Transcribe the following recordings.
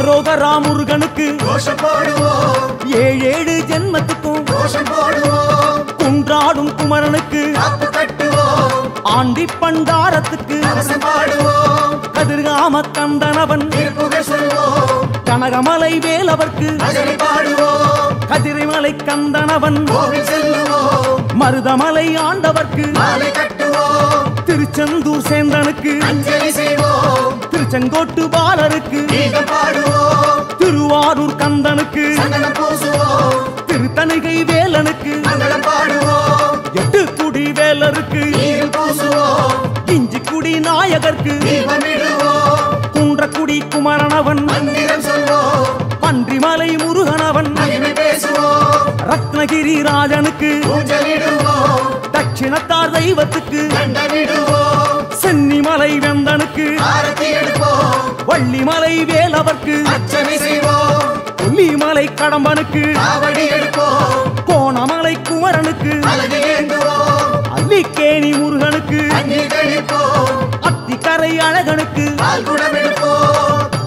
அரோகரா முருகனுக்கு கோஷம் போடுவோம் ஏழு ஏழு ஜென்மத்துக்கும் கோஷம் போடுவோம் குன்றாடும் குமரனுக்கு காப்பு கட்டுவோம் ஆண்டி பண்டாரத்துக்கு கவசம் பாடுவோம் கதிர்காம கந்தனவன் திருப்புகழ் சொல்வோம் கனகமலை வேலவர்க்கு பஜனை பாடுவோம் கதிரைமலை கந்தனவன் கோவில் செல்லுவோம் மருதமலை ஆண்டவர்க்கு மாலை கட்டுவோம் திருச்செந்தூர் சேந்தனுக்கு அஞ்சலி செய்வோம் திருச்செங்கோட்டு பாலருக்கு கீதம் பாடுவோம் திருவாரூர் கந்தனுக்கு சந்தனம் பூசுவோம் திருத்தணிகை வேலனுக்கு மங்களம் பாடுவோம் எட்டு குடி வேலருக்கு நீரில் பூசுவோம் இஞ்சிக்குடி நாயகர்க்கு தீபமிடுவோம் குன்றக்குடி குமரனவன் மந்திரம் சொல்வோம் பன்றிமலை முருகனவன் மகிமை பேசுவோம் ரத்னகிரி ராஜனுக்கு ஊஞ்சலிடுவோம் தட்சிணத்தார் தெய்வத்துக்கு கண்டனிடுவோம் சென்னிமலை வெந்தனுக்கு ஆரத்தி எடுப்போம் வள்ளிமலை வேலவர்க்கு அர்ச்சனை செய்வோம் கொல்லிமலை கடம்பனுக்கு காவடி எடுப்போம் கோணமலை குமரனுக்கு அழகு ஏந்துவோம் அல்லிக்கேணி முருகனுக்கு அந்நில் கழிப்போம் அத்திக்கரை அழகனுக்கு பால் குடம் எடுப்போம்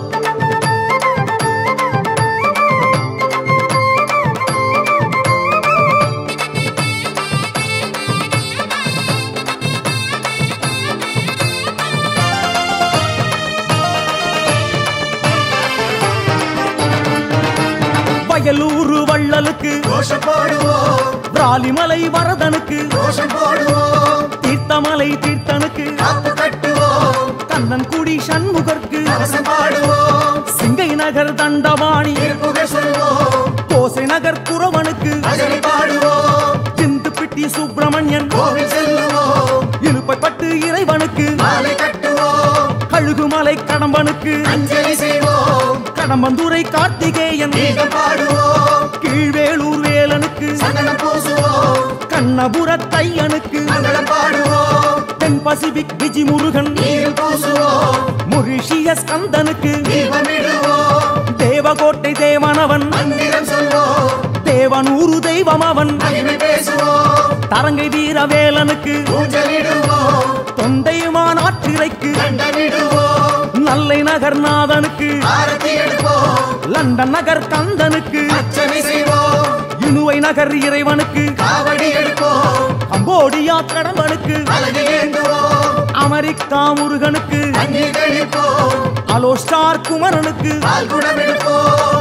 வயலூர் வள்ளலுக்கு கோஷம் போடுவோம் ராலிமலை வரதனுக்கு கோஷம் போடுவோம் தீர்த்தமலை தீர்த்தனுக்கு காப்பு கட்டுவோம் கண்ணன்குடி சண்முகர்க்கு கவசம் பாடுவோம் சிங்கை நகர் தண்டவாணி திருப்புகழ் சொல்வோம் கோசை நகர் குறவனுக்கு பஜனை பாடுவோம் சிந்துப்பிட்டி சுப்பிரமணியன் கோவில் செல்லுவோம் இழுப்பப்பட்டு இறைவனுக்கு மாலை கட்டுவோம் கழுகுமலை கடம்பனுக்கு அஞ்சலி செய்வோம் கடம்பந்துரை கார்த்திகேயன் கீதம் பாடுவோம் கீழ்வேலூர் வேலனுக்கு சந்தனம் பூசுவோம் கண்ணபுர தையனுக்கு மங்களம் பாடுவோம் தென் பசிபிக் விஜி முருகன் நீரில் பூசுவோம் மொரிஷியஸ் கந்தனுக்கு தீபமிடுவோம் தேவகோட்டை தேவனவன் மந்திரம் சொல்வோம் தேவனூரு தெய்வம் அவன் மகிமை பேசுவோம் தரங்கை வீரவேலனுக்கு ஊஞ்சலிடுவோம் தொண்டைமான் ஆற்றிரைக்கு கண்டனிடுவோம் நல்லை நகர் நாதனுக்கு ஆரத்தி எடுப்போம் லண்டன் நகர் கந்தனுக்கு அர்ச்சனை செய்வோம் இனுவை நகர் இறைவனுக்கு காவடி எடுப்போம் கம்போடியா கடம்பனுக்கு அழகு ஏந்துவோம் அமெரிக்கா முருகனுக்கு அந்நில் கழிப்போம் அலோஸ்டார் குமரனுக்கு பால் குடம் எடுப்போம்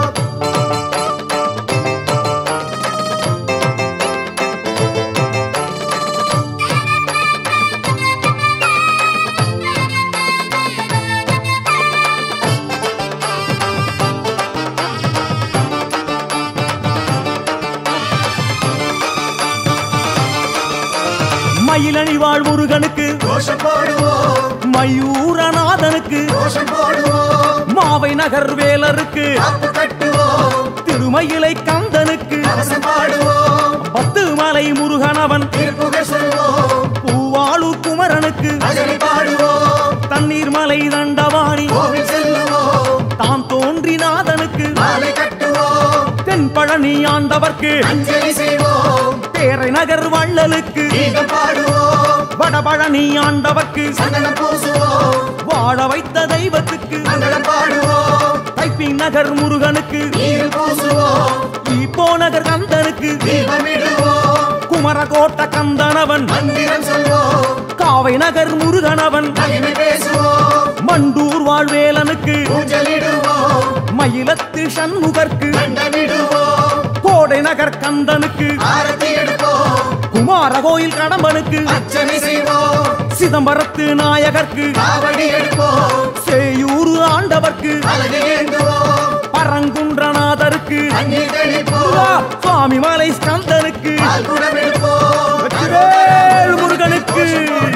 மயிலணி வாழ் முருகனுக்கு கோஷம் போடுவோம் மயூரநாதனுக்கு கோஷம் போடுவோம் மாவை நகர் வேலருக்கு காப்பு கட்டுவோம் திருமயிலை கந்தனுக்கு கவசம் பாடுவோம் பத்து மலை முருகனவன் திருப்புகழ் சொல்வோம் பூவாளு குமரனுக்கு பஜனை பாடுவோம் தண்ணீர் மலை தண்டவாணி கோவில் செல்லுவோம் தாம் தோன்றிநாதனுக்கு மாலை கட்டுவோம் தென் பழனி ஆண்டவர்க்கு அஞ்சலி செய்வோம் தேரை நகர் வள்ளலுக்கு கீதம் பாடுவோம் வடபழனி ஆண்டவர்க்கு சந்தனம் பூசுவோம் வாழ வைத்த தெய்வத்துக்கு மங்களம் பாடுவோம் தைப்பிங் நகர் முருகனுக்கு நீரில் பூசுவோம் ஈப்போ நகர் கந்தனுக்கு தீபமிடுவோம் குமரகோட்ட கந்தனவன் மந்திரம் சொல்வோம் காவை நகர் முருகனவன் மகிமை பேசுவோம் மண்டூர் வாழ்வேலனுக்கு ஊஞ்சலிடுவோம் மயிலத்து சண்முகர்க்கு கண்டனிடுவோம் கோடை நகர் கந்தனுக்கு ஆரத்தி எடுப்போம் குமார கோயில் கடம்பனுக்கு அர்ச்சனை செய்வோம் சிதம்பரத்து நாயகர்க்கு காவடி எடுப்போம் சேயூரு ஆண்டவர்க்கு அழகு ஏந்துவோம் பரங்குன்றநாதருக்கு அந்நில் கழிப்போம் சுவாமி மலை ஸ்கந்தனுக்கு பால் குடம் எடுப்போம் வெற்றிவேல் முருகனுக்கு